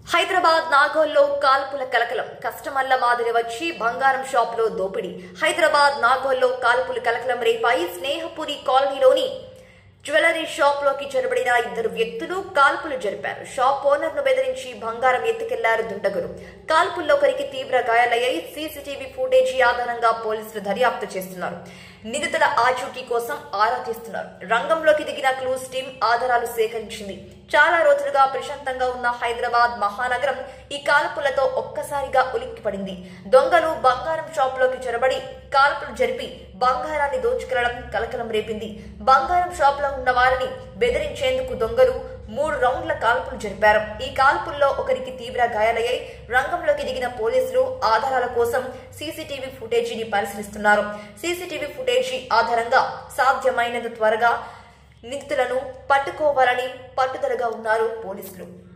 హైదరాబాద్ నాగోల్లో కాల్పుల కలకలం కస్టమర్ల మాదిరి వచ్చి బంగారం షాప్ లో దోపిడీ హైదరాబాద్ నాగోల్లో కాల్పుల కలకలం రేపాయి స్నేహపురి కాలనీలోని జ్యువెలరీ షాప్ లోకి చొరబడిన ఇద్దరు వ్యక్తులు కాల్పులు జరిపారు షాప్ ఓనర్ ను బెదిరించి బంగారం ఎత్తుకెళ్లారు దుండగులు కాల్పుల్లో ఒకరికి తీవ్ర గాయాలయ్యాయి సీసీటీవీ ఫుటేజీ ఆధారంగా పోలీసులు దర్యాప్తు చేస్తున్నారు నిందితుల ఆచూకీ కోసం ఆరా తీస్తున్నారు రంగంలోకి దిగిన క్లూస్ టీం ఆధారాలు సేకరించింది చాలా రోజులుగా ప్రశాంతంగా ఉన్న హైదరాబాద్ మహానగరం ఈ కాల్పులతో ఒక్కసారిగా ఉలిక్కిపడింది దొంగలు బంగారం షాప్ లోకి చొరబడి కాల్పులు జరిపి బంగారాన్ని దోచుకెళ్లడం కలకలం రేపింది బంగారం షాప్ లో ఉన్న వారిని బెదిరించేందుకు దొంగలు మూడు రౌండ్ల కాల్పులు జరిపారు ఈ కాల్పుల్లో ఒకరికి తీవ్ర గాయాలయ్యాయి రంగంలోకి దిగిన పోలీసులు ఆధారాల కోసం సీసీటీవీ ఫుటేజీని పరిశీలిస్తున్నారు సీసీటీవీ ఫుటేజీ ఆధారంగా సాధ్యమైనంత త్వరగా నిందితులను పట్టుకోవాలని పట్టుదలగా ఉన్నారు పోలీసులు